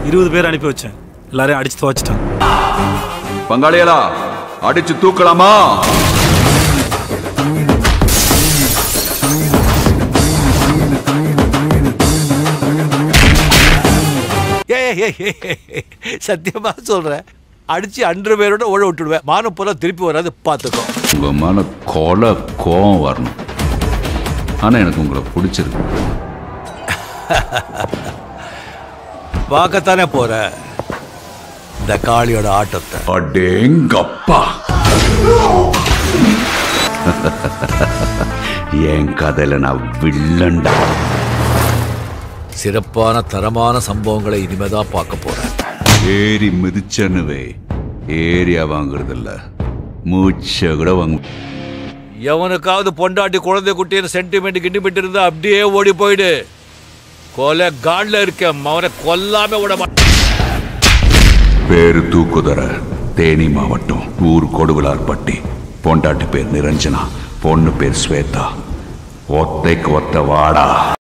இருபது பேர் அனுப்பி வச்சேன் எல்லாரையும் அடிச்சு துவச்சிட்டான் பங்காளிகளா அடிச்சு தூக்கலாமா ஏ ஏ, ஏ, ஏ, ஏ, சத்தியமா சொல்றேன் அடிச்சு அன்று பேரோட ஓட விட்டுடுவேன் மானம் போல திருப்பி வராது பார்த்துக்கோ உங்க மேல கொலை கோவம் வரணும் ஆனா எனக்கு உங்களை பிடிச்சிருக்கு பார்க்கத்தானே போற இந்த காளியோட ஆட்டத்தை அடேங்கப்பா என் கதையில நான் வில்லண்டா சிறப்பான தரமான சம்பவங்களை இனிமேதான் பார்க்க போறேன் ஏறி மிதிச்சனுவே ஏரியா வாங்குறது இல்ல மூச்சை கூட வாங்க எவனுக்காவது பொண்டாட்டி குழந்தை குட்டின்னு சென்டிமெண்ட் கிண்டிமெண்ட் இருந்தா அப்படியே ஓடி போயிடு கொலை காட்ல இருக்க அவனை கொல்லாம விட மாட்டேன் பேரு தூக்குதர தேனி மாவட்டம் ஊர் கொடுவிலார்பட்டி பொண்டாட்டி பேர் நிரஞ்சனா பொண்ணு பேர் ஸ்வேதா ஒத்தைக்கு ஒத்த வாடா